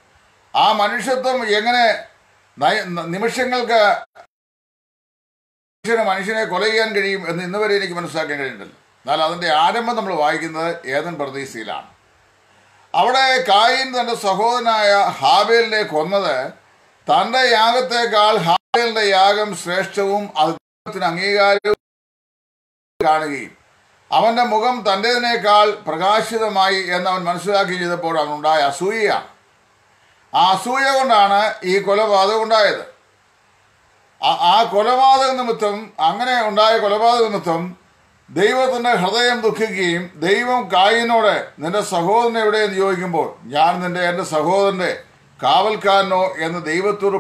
ആ മനുഷ്യത്വം എങ്ങനെ നയ- നിമിഷങ്ങൾക്ക് മനുഷ്യന് മനുഷ്യനെ കൊല ചെയ്യാൻ കഴിയും എന്ന് ഇന്ന് വരെ എനിക്ക് മനസ്സിലാക്കാൻ കഴിയുന്നില്ല എന്നാൽ അതിന്റെ ആരംഭം നമ്മൾ വായിക്കുന്നത് ഏതൻ പ്രതീക്ഷയിലാണ് അവിടെ കായിൻ തന്റെ സഹോദരനായ ഹാബേലിനെ കൊന്നത് തന്റെ യാഗത്തെക്കാൾ ഹാബേലിന്റെ യാഗം ശ്രേഷ്ഠവും അത് ദൈവത്തിന് അംഗീകാരവും കാണുകയും അവന്റെ മുഖം തന്റേതിനേക്കാൾ പ്രകാശിതമായി എന്ന് അവൻ മനസ്സിലാക്കി ചെയ്തപ്പോൾ അവനുണ്ടായ അസൂയയാണ് ആ അസൂയ കൊണ്ടാണ് ഈ കൊലപാതകം ഉണ്ടായത് ആ- ആ കൊലപാതക നിമിത്തം അങ്ങനെ ഉണ്ടായ കൊലപാതക നിമിത്തം ദൈവത്തിന്റെ ഹൃദയം ദുഃഖിക്കുകയും ദൈവം കായിനോട് നിന്റെ സഹോദരൻ എവിടെയെന്ന് ചോദിക്കുമ്പോൾ ഞാൻ നിന്റെ എന്റെ സഹോദരന്റെ കാവൽക്കാരനോ എന്ന് ദൈവത്തോട്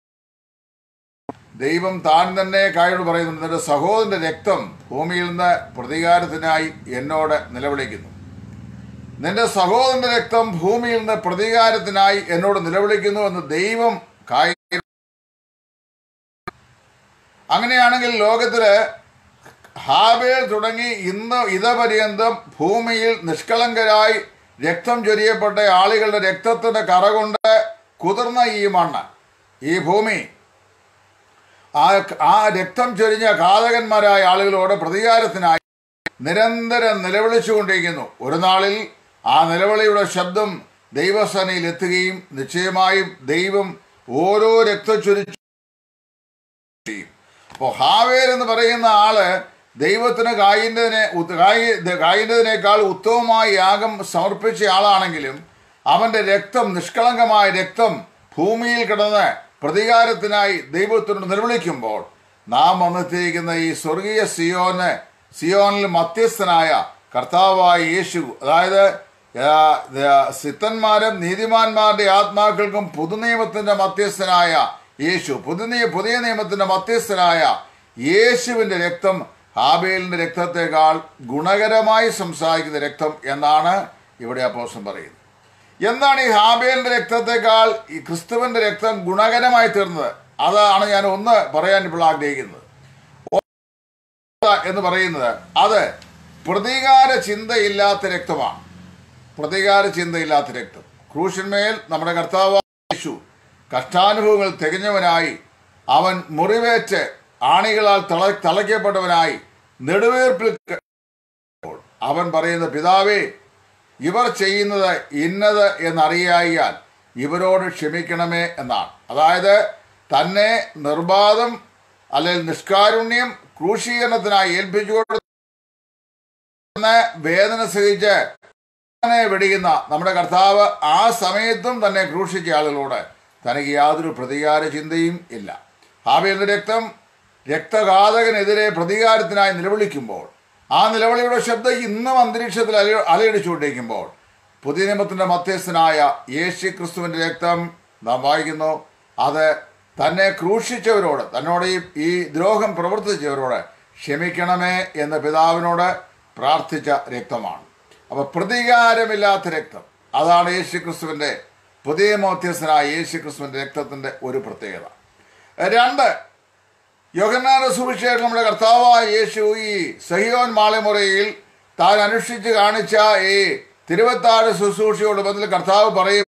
ദൈവം താൻ തന്നെ കായോട് പറയുന്നുണ്ട് നിന്റെ സഹോദരന്റെ രക്തം ഭൂമിയിൽ നിന്ന് പ്രതികാരത്തിനായി എന്നോട് നിലവിളിക്കുന്നു നിന്റെ സഹോദരന്റെ രക്തം ഭൂമിയിൽ നിന്ന് പ്രതികാരത്തിനായി എന്നോട് നിലവിളിക്കുന്നു എന്ന് ദൈവം കായി അങ്ങനെയാണെങ്കിൽ ലോകത്തില് ഹാബേൽ തുടങ്ങി ഇന്ന് ഇതപര്യന്തം ഭൂമിയിൽ നിഷ്കളങ്കരായി രക്തം ചൊരിയപ്പെട്ട ആളുകളുടെ രക്തത്തിന്റെ കറ കൊണ്ട് കുതിർന്ന ഈ മണ്ണ് ഈ ഭൂമി ആ ആ രക്തം ചൊരിഞ്ഞ ഘാതകന്മാരായ ആളുകളോട് പ്രതികാരത്തിനായി നിരന്തരം നിലവിളിച്ചുകൊണ്ടിരിക്കുന്നു ഒരു നാളിൽ ആ നിലവിളിയുടെ ശബ്ദം ദൈവസേനയിൽ എത്തുകയും നിശ്ചയമായും ദൈവം ഓരോ രക്തച്ചൊരിച്ചു അപ്പോൾ ഹാവേൽ എന്ന് പറയുന്ന ആള് ദൈവത്തിന് കായിൻ്റെതിനെ കായിൻ്റെതിനേക്കാൾ ഉത്തമമായ യാഗം സമർപ്പിച്ച ആളാണെങ്കിലും അവന്റെ രക്തം നിഷ്കളങ്കമായ രക്തം ഭൂമിയിൽ കിടന്ന് പ്രതികാരത്തിനായി ദൈവത്തിനോട് നിലവിളിക്കുമ്പോൾ നാം വന്നെത്തിയിരിക്കുന്ന ഈ സ്വർഗീയ സിയോന് സിയോനിൽ മധ്യസ്ഥനായ കർത്താവായ യേശു അതായത് ആ, ആ, സിത്തന്മാരും നീതിമാന്മാരുടെ ആത്മാക്കൾക്കും പുതുനിയമത്തിന്റെ മധ്യസ്ഥനായ യേശു പുതുനിയ പുതിയ നിയമത്തിന്റെ മധ്യസ്ഥനായ യേശുവിന്റെ രക്തം ഹാബേലിന്റെ രക്തത്തെക്കാൾ ഗുണകരമായി സംസാരിക്കുന്ന രക്തം എന്നാണ് ഇവിടെ അപ്പോസം പറയുന്നത് എന്താണ് ഈ ഹാബേലിന്റെ രക്തത്തെക്കാൾ ഈ ക്രിസ്തുവിന്റെ രക്തം ഗുണകരമായി തീർന്നത് അതാണ് ഞാൻ ഒന്ന് പറയാൻ ഇപ്പോൾ ആഗ്രഹിക്കുന്നത് എന്ന് പറയുന്നത് അത് പ്രതികാര ചിന്തയില്ലാത്ത രക്തമാണ് പ്രതികാര ചിന്തയില്ലാത്ത രക്തം ക്രൂശന്മേൽ നമ്മുടെ കർത്താവ് യേശു കഷ്ടാനുഭവങ്ങൾ തികഞ്ഞവനായി അവൻ മുറിവേറ്റ് ആണികളാൽ തള തളയ്ക്കപ്പെട്ടവനായി നെടുവീർപ്പിൽ ക- അവൻ പറയുന്ന പിതാവേ ഇവർ ചെയ്യുന്നത് ഇന്നത് എന്നറിയായാൽ ഇവരോട് ക്ഷമിക്കണമേ എന്നാണ് അതായത് തന്നെ നിർബാധം അല്ലെങ്കിൽ നിഷ്കാരുണ്യം ക്രൂശീകരണത്തിനായി ഏൽപ്പിച്ചു കൊടുക്കുന്ന വേദന സഹിച്ച് അങ്ങനെ വെടിയുന്ന നമ്മുടെ കർത്താവ് ആ സമയത്തും തന്നെ ക്രൂശിച്ച ആളുകളോട് തനിക്ക് യാതൊരു പ്രതികാര ചിന്തയും ഇല്ല ഹാബേലിന്റെ രക്തം രക്തഘാതകനെതിരെ പ്രതികാരത്തിനായി നിലവിളിക്കുമ്പോൾ ആ നിലവിളിയുടെ ശബ്ദം ഇന്നും അന്തരീക്ഷത്തിൽ അല അലയടിച്ചുകൊണ്ടിരിക്കുമ്പോൾ പുതിയ നിയമത്തിന്റെ മധ്യസ്ഥനായ യേശു ക്രിസ്തുവിന്റെ രക്തം നാം വായിക്കുന്നു അത് തന്നെ ക്രൂശിച്ചവരോട് തന്നോട് ഈ ഈ ദ്രോഹം പ്രവർത്തിച്ചവരോട് ക്ഷമിക്കണമേ എന്ന പിതാവിനോട് പ്രാർത്ഥിച്ച രക്തമാണ് അപ്പൊ പ്രതികാരമില്ലാത്ത രക്തം അതാണ് യേശു ക്രിസ്തുവിന്റെ പുതിയ മധ്യസ്ഥനായ യേശു ക്രിസ്തുവിന്റെ രക്തത്തിന്റെ ഒരു പ്രത്യേകത രണ്ട് യോഗനാന സുവിശേഷം നമ്മുടെ കർത്താവായ യേശു ഈ സഹിയോൻ മാളിമുറയിൽ താൻ അനുഷ്ഠിച്ച് കാണിച്ച ഈ തിരുവത്താഴ് ശുശ്രൂഷയോട് ബന്ധത്തിൽ കർത്താവ് പറയും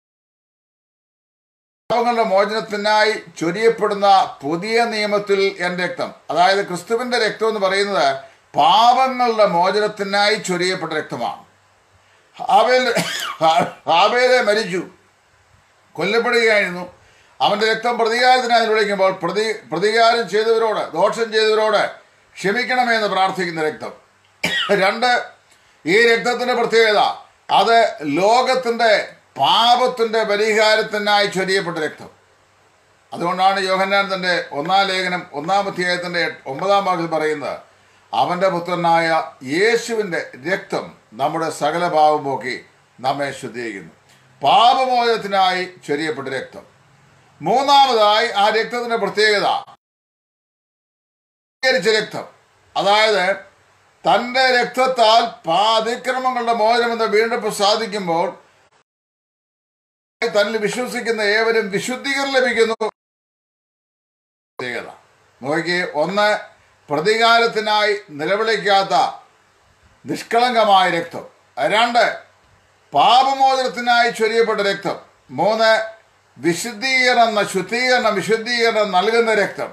പാപങ്ങളുടെ മോചനത്തിനായി ചൊരിയപ്പെടുന്ന പുതിയ നിയമത്തിൽ എൻ രക്തം അതായത് ക്രിസ്തുവിന്റെ രക്തം എന്ന് പറയുന്നത് പാപങ്ങളുടെ മോചനത്തിനായി ചൊരിയപ്പെട്ട രക്തമാണ് ഹാബേൽ ഹാബേലെ മരിച്ചു കൊല്ലപ്പെടുകയായിരുന്നു അവന്റെ രക്തം പ്രതികാരത്തിനായി വിളിക്കുമ്പോൾ പ്രതി പ്രതികാരം ചെയ്തവരോട് ദോഷം ചെയ്തവരോട് ക്ഷമിക്കണമെന്ന് പ്രാർത്ഥിക്കുന്ന രക്തം രണ്ട് ഈ രക്തത്തിന്റെ പ്രത്യേകത അത് ലോകത്തിന്റെ പാപത്തിന്റെ പരിഹാരത്തിനായി ചൊരിയപ്പെട്ട രക്തം അതുകൊണ്ടാണ് യോഹന്നാൻ തന്റെ ഒന്നാം ലേഖനം ഒന്നാം അധ്യായത്തിന്റെ ഒമ്പതാം ഭാഗത്തിൽ പറയുന്നത് അവന്റെ പുത്രനായ യേശുവിന്റെ രക്തം നമ്മുടെ സകല പാപം പോക്കി നമ്മെ ശുദ്ധീകരിക്കുന്നു പാപമോചനത്തിനായി ചൊരിയപ്പെട്ട രക്തം മൂന്നാമതായി ആ രക്തത്തിന്റെ പ്രത്യേകത ശുദ്ധീകരിച്ച രക്തം അതായത് തന്റെ രക്തത്താൽ പാ അതിക്രമങ്ങളുടെ മോചനമെന്ന് വീണ്ടെടുപ്പ് സാധിക്കുമ്പോൾ തന്നിൽ വിശ്വസിക്കുന്ന ഏവരും വിശുദ്ധീകരണം ലഭിക്കുന്നു പ്രത്യേകത നോക്കി ഒന്ന് പ്രതികാരത്തിനായി നിലവിളിക്കാത്ത നിഷ്കളങ്കമായ രക്തം രണ്ട് പാപമോചനത്തിനായി ചൊരിയപ്പെട്ട രക്തം മൂന്ന് വിശുദ്ധീകരണം ശുദ്ധീകരണം വിശുദ്ധീകരണം നൽകുന്ന രക്തം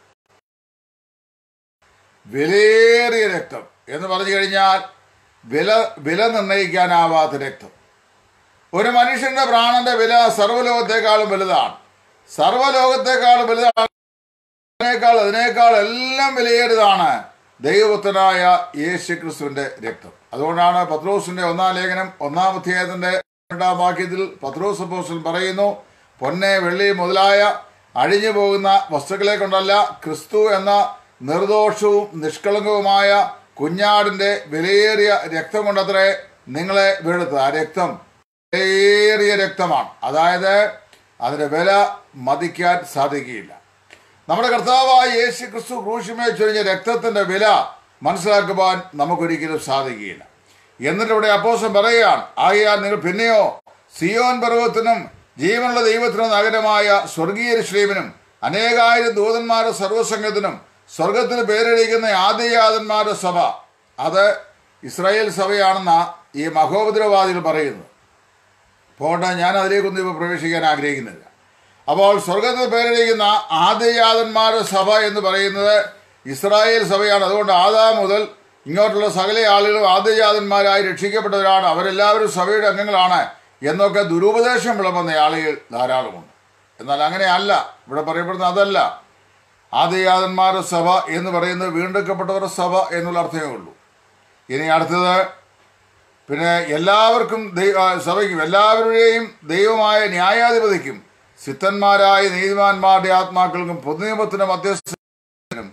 വിലയേറിയ രക്തം എന്ന് പറഞ്ഞു കഴിഞ്ഞാൽ വില വില നിർണ്ണയിക്കാനാവാത്ത രക്തം ഒരു മനുഷ്യന്റെ പ്രാണന്റെ വില സർവ്വലോകത്തെക്കാളും വലുതാണ് സർവ്വലോകത്തെക്കാളും വലുതാണ് അതിനേക്കാൾ അതിനേക്കാൾ എല്ലാം വിലയേറിയതാണ് ദൈവപുത്രനായ യേശു ക്രിസ്തുവിന്റെ രക്തം അതുകൊണ്ടാണ് പത്രോസിന്റെ ഒന്നാം ലേഖനം ഒന്നാം അധ്യായത്തിന്റെ രണ്ടാം വാക്യത്തിൽ പത്രോസ് അപ്പോസ്റ്റലൻ പറയുന്നു പൊന്നെ വെള്ളി മുതലായ അഴിഞ്ഞു പോകുന്ന വസ്തുക്കളെ കൊണ്ടല്ല ക്രിസ്തു എന്ന നിർദോഷവും നിഷ്കളങ്കവുമായ കുഞ്ഞാടിന്റെ വിലയേറിയ രക്തം കൊണ്ടത്രേ നിങ്ങളെ വീഴ്ത്തത് ആ രക്തം വിലയേറിയ രക്തമാണ് അതായത് അതിന്റെ വില മതിക്കാൻ സാധിക്കുകയില്ല നമ്മുടെ കർത്താവായ യേശു ക്രിസ്തു ക്രൂശിമേ ചൊരിഞ്ഞ രക്തത്തിന്റെ വില മനസ്സിലാക്കുവാൻ നമുക്കൊരിക്കലും സാധിക്കുകയില്ല എന്നിട്ട് ഇവിടെ അപ്പോസം പറയുകയാണ് ആകയാൽ നിങ്ങൾ പിന്നെയോ സിയോൻ പർവ്വത്തിനും ജീവനുള്ള ദൈവത്തിനും നഗരമായ സ്വർഗീയ ശ്രീവിനും അനേകായിരം ദൂതന്മാരുടെ സർവ്വസംഘത്തിനും സ്വർഗത്തിൽ പേരെടുക്കുന്ന ആദ്യയാതന്മാരുടെ സഭ അത് ഇസ്രായേൽ സഭയാണെന്ന ഈ മഹോപദ്രവാദികൾ പറയുന്നത് പോട്ടെ ഞാൻ അതിലേക്കൊന്നും ഇപ്പോൾ പ്രവേശിക്കാൻ ആഗ്രഹിക്കുന്നില്ല അപ്പോൾ സ്വർഗത്തിൽ പേരിടിക്കുന്ന ആദ്യജാതന്മാരുടെ സഭ എന്ന് പറയുന്നത് ഇസ്രായേൽ സഭയാണ് അതുകൊണ്ട് ആദാ മുതൽ ഇങ്ങോട്ടുള്ള സകല ആളുകളും ആദ്യജാതന്മാരായി രക്ഷിക്കപ്പെട്ടവരാണ് അവരെല്ലാവരും സഭയുടെ അംഗങ്ങളാണ് എന്നൊക്കെ ദുരുപദേശം വിളമ്പുന്ന ആളുകൾ ധാരാളമുണ്ട് എന്നാൽ അങ്ങനെയല്ല ഇവിടെ പറയപ്പെടുന്ന അതല്ല ആദ്യജാതന്മാരുടെ സഭ എന്ന് പറയുന്നത് വീണ്ടെടുക്കപ്പെട്ടവരുടെ സഭ എന്നുള്ള അർത്ഥമേ ഉള്ളൂ ഇനി അടുത്തത് പിന്നെ എല്ലാവർക്കും ദൈ- ആ, സഭയ്ക്കും എല്ലാവരുടെയും ദൈവമായ ന്യായാധിപതിക്കും സിദ്ധന്മാരായ നീതിമാന്മാരുടെ ആത്മാക്കൾക്കും പൊതുനിയമത്തിന്റെ മധ്യസ്ഥനും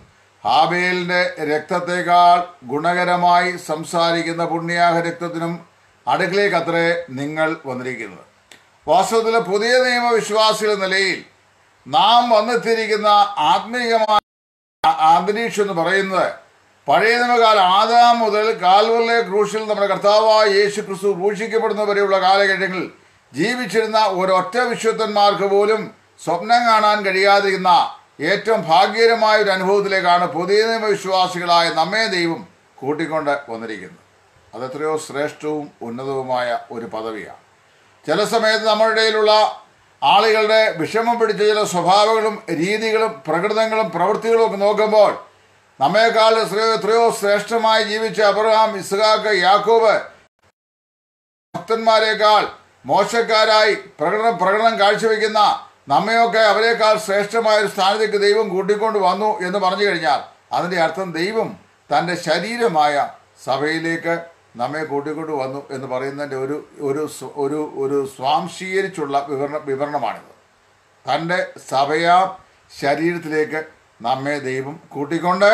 ഹാബേലിന്റെ രക്തത്തെക്കാൾ ഗുണകരമായി സംസാരിക്കുന്ന പുണ്യാഹ രക്തത്തിനും അടുക്കിലേക്ക് അത്രേ നിങ്ങൾ വന്നിരിക്കുന്നത് വാസ്തവത്തിൽ പുതിയ നിയമ വിശ്വാസികൾ എന്ന നിലയിൽ നാം വന്നെത്തിയിരിക്കുന്ന ആത്മീയമായ ആ- അന്തരീക്ഷം എന്ന് പറയുന്നത് പഴയ നിയമകാല ആദാം മുതൽ കാൽവറിലെ ക്രൂശിൽ നമ്മുടെ കർത്താവായ യേശു ക്രിസ്തു ക്രൂശിക്കപ്പെടുന്നവരെയുള്ള കാലഘട്ടങ്ങളിൽ ജീവിച്ചിരുന്ന ഒരൊറ്റ വിശുദ്ധന്മാർക്ക് പോലും സ്വപ്നം കാണാൻ കഴിയാതിരുന്ന ഏറ്റവും ഭാഗ്യകരമായ ഒരു അനുഭവത്തിലേക്കാണ് പുതിയ നിയമ വിശ്വാസികളായ നമ്മെ ദൈവം കൂട്ടിക്കൊണ്ട് വന്നിരിക്കുന്നത് അതെത്രയോ ശ്രേഷ്ഠവും ഉന്നതവുമായ ഒരു പദവിയാണ് ചില സമയത്ത് നമ്മുടെ ഇടയിലുള്ള ആളുകളുടെ വിഷമം പിടിച്ച ചില സ്വഭാവങ്ങളും രീതികളും പ്രകൃതങ്ങളും പ്രവൃത്തികളും ഒക്കെ നോക്കുമ്പോൾ നമ്മേക്കാൾ എത്രയോ എത്രയോ ശ്രേഷ്ഠമായി ജീവിച്ച അബ്രഹാം ഇസ്ഹാക്ക് യാക്കോബ് ഭക്തന്മാരെക്കാൾ മോശക്കാരായി പ്രകടനം പ്രകടനം കാഴ്ചവെക്കുന്ന നമ്മയൊക്കെ അവരെക്കാൾ ശ്രേഷ്ഠമായ ഒരു സ്ഥാനത്തേക്ക് ദൈവം കൂട്ടിക്കൊണ്ട് വന്നു എന്ന് പറഞ്ഞു കഴിഞ്ഞാൽ അതിൻ്റെ അർത്ഥം ദൈവം തൻ്റെ ശരീരമായ സഭയിലേക്ക് നമ്മെ കൂട്ടിക്കൊണ്ട് വന്നു എന്ന് പറയുന്നതിൻ്റെ ഒരു ഒരു സ്വ- ഒരു ഒരു സ്വാംശീകരിച്ചുള്ള വിവരണ വിവരണമാണിത് തൻ്റെ സഭയാ ശരീരത്തിലേക്ക് നമ്മെ ദൈവം കൂട്ടിക്കൊണ്ട്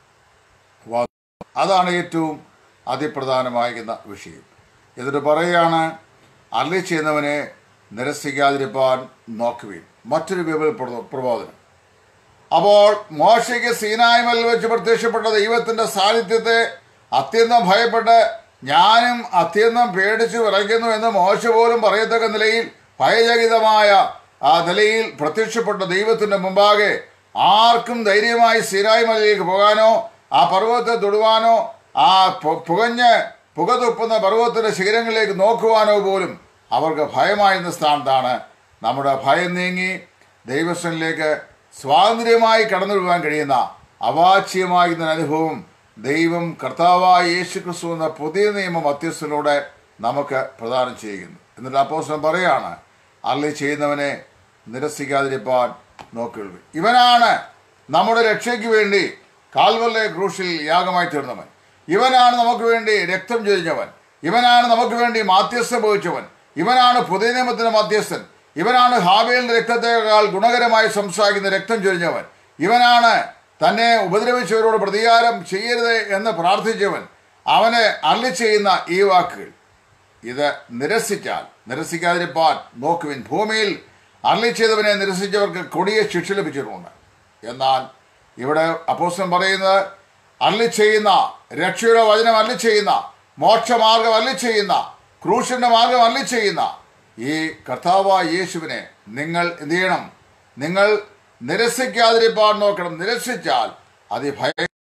വന്നു അതാണ് ഏറ്റവും അതിപ്രധാനമായിരിക്കുന്ന വിഷയം എന്നിട്ട് പറയുകയാണ് അള്ളി ചെയ്യുന്നവനെ നിരസിക്കാതിരിപ്പാൻ നോക്കുവീൻ മറ്റൊരു ബൈബിൾ പ്രബോ- പ്രബോധനം അപ്പോൾ മോശയ്ക്ക് സീനായ്മൽ വെച്ച് പ്രത്യക്ഷപ്പെട്ട ദൈവത്തിന്റെ സാന്നിധ്യത്തെ അത്യന്തം ഭയപ്പെട്ട് ഞാനും അത്യന്തം പേടിച്ചു വിറയ്ക്കുന്നു എന്ന് മോശ പോലും പറയത്തക്ക നിലയിൽ ഭയചകിതമായ ആ നിലയിൽ പ്രത്യക്ഷപ്പെട്ട ദൈവത്തിന്റെ മുമ്പാകെ ആർക്കും ധൈര്യമായി സീനായ് മലയിലേക്ക് പോകാനോ ആ പർവ്വതത്തെ തൊടുവാനോ ആ പു- പുകഞ്ഞ് പുക തുപ്പുന്ന പർവ്വതത്തിന്റെ ശിഖരങ്ങളിലേക്ക് നോക്കുവാനോ പോലും അവർക്ക് ഭയമായിരുന്ന സ്ഥാനത്താണ് നമ്മുടെ ഭയം നീങ്ങി ദൈവസ്ഥനിലേക്ക് സ്വാതന്ത്ര്യമായി കടന്നു വരുവാൻ കഴിയുന്ന അവാച്യമായിരുന്ന അനുഭവം ദൈവം കർത്താവായ യേശു ക്രിസ്തു എന്ന പുതിയ നിയമ മധ്യസ്ഥനിലൂടെ നമുക്ക് പ്രദാനം ചെയ്യുന്നു എന്നിട്ട് അപ്പോസ്തലൻ പറയാണ് അള്ളി ചെയ്യുന്നവനെ നിരസിക്കാതിരിപ്പാൻ നോക്കിയുള്ളൂ ഇവനാണ് നമ്മുടെ രക്ഷയ്ക്ക് വേണ്ടി കാൽവല്ലെ ക്രൂശിൽ യാഗമായി തീർന്നവൻ ഇവനാണ് നമുക്ക് വേണ്ടി രക്തം ചൊരിഞ്ഞവൻ ഇവനാണ് നമുക്ക് വേണ്ടി മാധ്യസ്ഥം വഹിച്ചവൻ ഇവനാണ് പുതിയ നിയമത്തിന്റെ മധ്യസ്ഥൻ ഇവനാണ് ഹാബേലിന്റെ രക്തത്തെക്കാൾ ഗുണകരമായി സംസാരിക്കുന്ന രക്തം ചൊരിഞ്ഞവൻ ഇവനാണ് തന്നെ ഉപദ്രവിച്ചവരോട് പ്രതികാരം ചെയ്യരുത് എന്ന് പ്രാർത്ഥിച്ചവൻ അവനെ അള്ളി ചെയ്യുന്ന ഈ വാക്കുകൾ ഇത് നിരസിച്ചാൽ നിരസിക്കാതിരിപ്പാൻ നോക്കുവിൻ ഭൂമിയിൽ അള്ളി ചെയ്തവനെ നിരസിച്ചവർക്ക് കൊടിയ ശിക്ഷ ലഭിച്ചിട്ടുണ്ട് എന്നാൽ ഇവിടെ അപ്പോസ്റ്റൻ പറയുന്നത് അള്ളി ചെയ്യുന്ന രക്ഷയുടെ വചനം അള്ളി ചെയ്യുന്ന മോക്ഷമാർഗം അള്ളി ചെയ്യുന്ന ക്രൂശന്റെ മാർഗം അള്ളി ചെയ്യുന്ന ഈ കർത്താവായ യേശുവിനെ നിങ്ങൾ എന്ത് ചെയ്യണം നിങ്ങൾ നിരസിക്കാതിരിപ്പാൻ നോക്കണം നിരസിച്ചാൽ അതിഭയ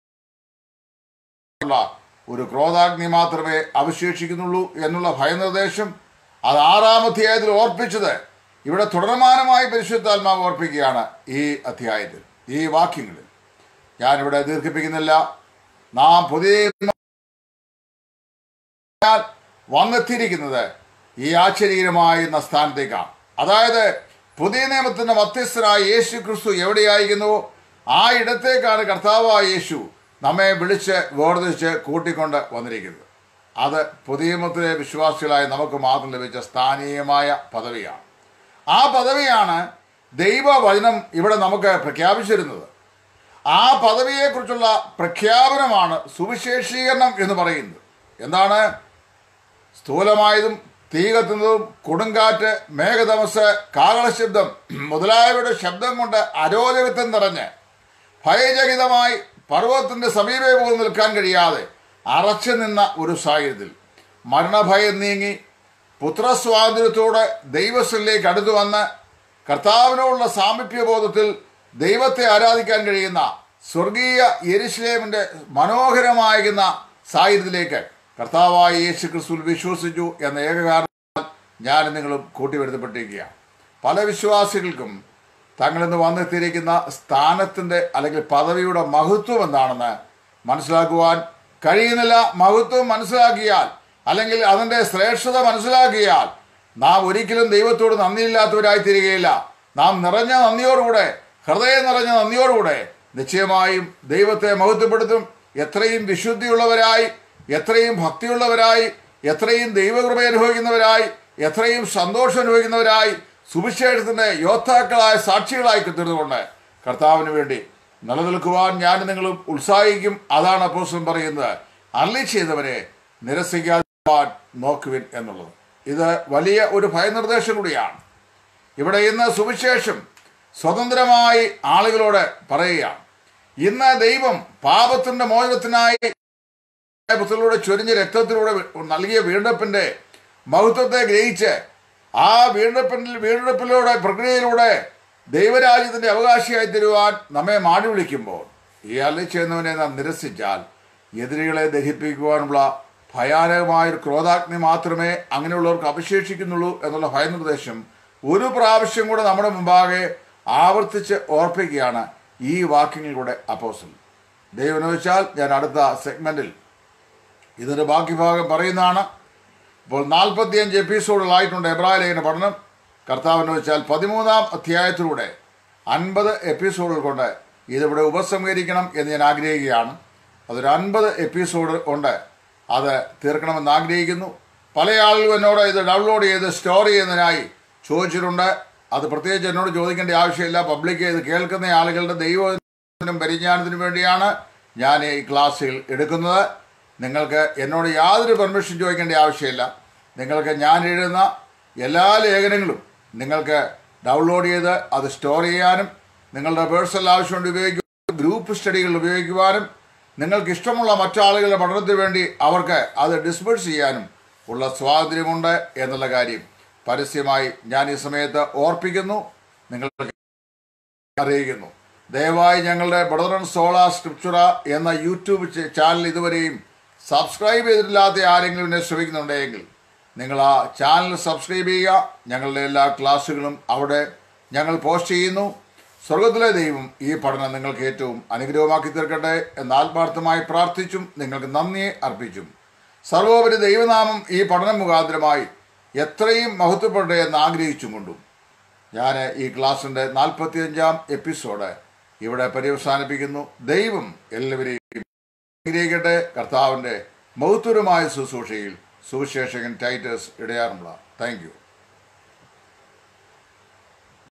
ഉള്ള ഒരു ക്രോധാഗ്നി മാത്രമേ അവശേഷിക്കുന്നുള്ളൂ എന്നുള്ള ഭയനിർദ്ദേശം അത് ആറാം അധ്യായത്തിൽ ഓർപ്പിച്ചത് ഇവിടെ തുടർമാനമായി പരിശുദ്ധാത്മാവ് ഓർപ്പിക്കുകയാണ് ഈ അധ്യായത്തിൽ ഈ വാക്യങ്ങളിൽ ഞാനിവിടെ ദീർഘിപ്പിക്കുന്നില്ല നാം പുതിയ വന്നെത്തിയിരിക്കുന്നത് ഈ ആശ്ചര്യകരമായ സ്ഥാനത്തേക്കാണ് അതായത് പുതിയ നിയമത്തിന്റെ മധ്യസ്ഥനായ യേശു ക്രിസ്തു എവിടെയായിരിക്കുന്നു ആ ഇടത്തേക്കാണ് കർത്താവായ യേശു നമ്മെ വിളിച്ച് വേർതിരിച്ച് കൂട്ടിക്കൊണ്ട് വന്നിരിക്കുന്നത് അത് പുതിയ നിയമത്തിലെ വിശ്വാസികളായ നമുക്ക് മാത്രം ലഭിച്ച സ്ഥാനീയമായ പദവിയാണ് ആ പദവിയാണ് ദൈവവചനം ഇവിടെ നമുക്ക് പ്രഖ്യാപിച്ചിരുന്നത് ആ പദവിയെക്കുറിച്ചുള്ള പ്രഖ്യാപനമാണ് സുവിശേഷീകരണം എന്ന് പറയുന്നത് എന്താണ് സ്ഥൂലമായതും തീ കത്തുന്നതും കൊടുങ്കാറ്റ് മേഘതമസ് കാകളശബ്ദം മുതലായവയുടെ ശബ്ദം കൊണ്ട് അരോചകത്വം നിറഞ്ഞ് ഭയചകിതമായി പർവ്വതത്തിന്റെ സമീപേ പോലും നിൽക്കാൻ കഴിയാതെ അറച്ചു നിന്ന ഒരു സാഹചര്യത്തിൽ മരണഭയം നീങ്ങി പുത്രസ്വാതന്ത്ര്യത്തോടെ ദൈവസ്ഥലിലേക്ക് അടുത്തു വന്ന് കർത്താവിനോടുള്ള സാമീപ്യബോധത്തിൽ ദൈവത്തെ ആരാധിക്കാൻ കഴിയുന്ന സ്വർഗീയ യെരുശലേമിന്റെ മനോഹരമായിരുന്ന സാഹചര്യത്തിലേക്ക് കർത്താവായ യേശു ക്രിസ്തുവിൽ വിശ്വസിച്ചു എന്ന ഏക കാരണത്താൽ ഞാൻ നിങ്ങളും കൂട്ടിവരുത്തപ്പെട്ടിരിക്കുകയാണ് പല വിശ്വാസികൾക്കും തങ്ങളിന്ന് വന്നെത്തിയിരിക്കുന്ന സ്ഥാനത്തിന്റെ അല്ലെങ്കിൽ പദവിയുടെ മഹത്വം എന്താണെന്ന് മനസ്സിലാക്കുവാൻ കഴിയുന്നില്ല മഹത്വം മനസ്സിലാക്കിയാൽ അല്ലെങ്കിൽ അതിന്റെ ശ്രേഷ്ഠത മനസ്സിലാക്കിയാൽ നാം ഒരിക്കലും ദൈവത്തോട് നന്ദിയില്ലാത്തവരായി തീരുകയില്ല നാം നിറഞ്ഞ നന്ദിയോടുകൂടെ ഹൃദയം നിറഞ്ഞ നന്ദിയോടുകൂടെ നിശ്ചയമായും ദൈവത്തെ മഹത്വപ്പെടുത്തും എത്രയും വിശുദ്ധിയുള്ളവരായി എത്രയും ഭക്തിയുള്ളവരായി എത്രയും ദൈവകൃപ അനുഭവിക്കുന്നവരായി എത്രയും സന്തോഷം അനുഭവിക്കുന്നവരായി സുവിശേഷത്തിന്റെ യോദ്ധാക്കളായ സാക്ഷികളായി തീർന്നുകൊണ്ട് കർത്താവിന് വേണ്ടി നിലനിൽക്കുവാൻ ഞാൻ നിങ്ങൾ ഉത്സാഹിക്കും അതാണ് അപ്പോസ്തലൻ പറയുന്നത് അള്ളി ചെയ്തവരെ നിരസിക്കാതിരിക്കുവാൻ നോക്കുവിൻ എന്നുള്ളത് ഇത് വലിയ ഒരു ഭയനിർദ്ദേശം കൂടിയാണ് ഇവിടെ ഇന്ന് സുവിശേഷം സ്വതന്ത്രമായി ആളുകളോട് പറയുകയാണ് ഇന്ന് ദൈവം പാപത്തിന്റെ മോചനത്തിനായി പുത്രത്തിലൂടെ ചൊരിഞ്ഞ രക്തത്തിലൂടെ നൽകിയ വീണ്ടെടുപ്പിന്റെ മഹത്വത്തെ ഗ്രഹിച്ച് ആ വീണ്ടെടുപ്പിൽ വീണ്ടെടുപ്പിലൂടെ പ്രക്രിയയിലൂടെ ദൈവരാജ്യത്തിന്റെ അവകാശിയായി തരുവാൻ നമ്മെ മാടി വിളിക്കുമ്പോൾ ഈ അല്ലി ചെയ്യുന്നവനെ നാം നിരസിച്ചാൽ എതിരികളെ ദഹിപ്പിക്കുവാനുള്ള ഭയാനകമായൊരു ക്രോധാഗ്നി മാത്രമേ അങ്ങനെയുള്ളവർക്ക് അവശേഷിക്കുന്നുള്ളൂ എന്നുള്ള ഭയനിർദ്ദേശം ഒരു പ്രാവശ്യം കൂടെ നമ്മുടെ മുമ്പാകെ ആവർത്തിച്ച് ഓർപ്പിക്കുകയാണ് ഈ വാക്യങ്ങളിലൂടെ അപ്പോസ്റ്റൽ ദൈവം വെച്ചാൽ ഞാൻ അടുത്ത സെഗ്മെന്റിൽ ഇതിന്റെ ബാക്കി ഭാഗം പറയുന്നതാണ് ഇപ്പോൾ നാൽപ്പത്തിയഞ്ച് എപ്പിസോഡുകളായിട്ടുണ്ട് എബ്രായ ലേഖന പഠനം കർത്താവിന് വെച്ചാൽ പതിമൂന്നാം അധ്യായത്തിലൂടെ അൻപത് എപ്പിസോഡുകൾ കൊണ്ട് ഇതിവിടെ ഉപസംഹരിക്കണം എന്ന് ഞാൻ ആഗ്രഹിക്കുകയാണ് അതൊരു അൻപത് എപ്പിസോഡ് ഉണ്ട് അത് തീർക്കണമെന്ന് ആഗ്രഹിക്കുന്നു പല ആളുകളും എന്നോട് ഇത് ഡൗൺലോഡ് ചെയ്ത് സ്റ്റോർ ചെയ്യുന്നതിനായി ചോദിച്ചിട്ടുണ്ട് അത് പ്രത്യേകിച്ച് എന്നോട് ചോദിക്കേണ്ട ആവശ്യമില്ല പബ്ലിക് ഇത് കേൾക്കുന്ന ആളുകളുടെ ദൈവത്തിനും പരിജ്ഞാനത്തിനും വേണ്ടിയാണ് ഞാൻ ഈ ക്ലാസ്സുകൾ എടുക്കുന്നത് നിങ്ങൾക്ക് എന്നോട് യാതൊരു പെർമിഷൻ ചോദിക്കേണ്ട ആവശ്യമില്ല നിങ്ങൾക്ക് ഞാൻ എഴുതുന്ന എല്ലാ ലേഖനങ്ങളും നിങ്ങൾക്ക് ഡൗൺലോഡ് ചെയ്ത് അത് സ്റ്റോർ ചെയ്യാനും നിങ്ങളുടെ പേഴ്സണൽ ആവശ്യം കൊണ്ട് ഉപയോഗിക്കുവാനും ഗ്രൂപ്പ് സ്റ്റഡികൾ ഉപയോഗിക്കുവാനും നിങ്ങൾക്ക് ഇഷ്ടമുള്ള മറ്റാളുകളുടെ പഠനത്തിന് വേണ്ടി അവർക്ക് അത് ഡിസ്പേഴ്സ് ചെയ്യാനും ഉള്ള സ്വാതന്ത്ര്യമുണ്ട് എന്നുള്ള കാര്യം പരസ്യമായി ഞാൻ ഈ സമയത്ത് ഓർപ്പിക്കുന്നു നിങ്ങൾക്ക് അറിയിക്കുന്നു ദയവായി ഞങ്ങളുടെ ബ്രദറൻ സോള സ്ക്രിപ്ചറ എന്ന യൂട്യൂബ് ച- ചാനൽ ഇതുവരെയും സബ്സ്ക്രൈബ് ചെയ്തിട്ടില്ലാത്ത ആരെങ്കിലും എന്നെ ശ്രമിക്കുന്നുണ്ടെങ്കിൽ നിങ്ങൾ ആ ചാനൽ സബ്സ്ക്രൈബ് ചെയ്യുക ഞങ്ങളുടെ എല്ലാ ക്ലാസ്സുകളും അവിടെ ഞങ്ങൾ പോസ്റ്റ് ചെയ്യുന്നു സ്വർഗത്തിലെ ദൈവം ഈ പഠനം നിങ്ങൾക്ക് ഏറ്റവും അനുഗ്രഹമാക്കി തീർക്കട്ടെ എന്ന് ആത്മാർത്ഥമായി പ്രാർത്ഥിച്ചും നിങ്ങൾക്ക് നന്ദി അർപ്പിച്ചും സർവോപരി ദൈവനാമം ഈ പഠനം മുഖാന്തരമായി എത്രയും മഹത്വപ്പെടട്ടെ എന്ന് ആഗ്രഹിച്ചും കൊണ്ടും ഞാൻ ഈ ക്ലാസ്സിൻ്റെ നാൽപ്പത്തിയഞ്ചാം എപ്പിസോഡ് ഇവിടെ പര്യവസാനിപ്പിക്കുന്നു ദൈവം എല്ലാവരെയും അനുഗ്രഹിക്കട്ടെ കർത്താവിൻ്റെ മഹത്വരമായ ശുശ്രൂഷയിൽ സുവിശേഷകൻ ടൈറ്റസ് ഇടയാറുമുള്ള താങ്ക് യു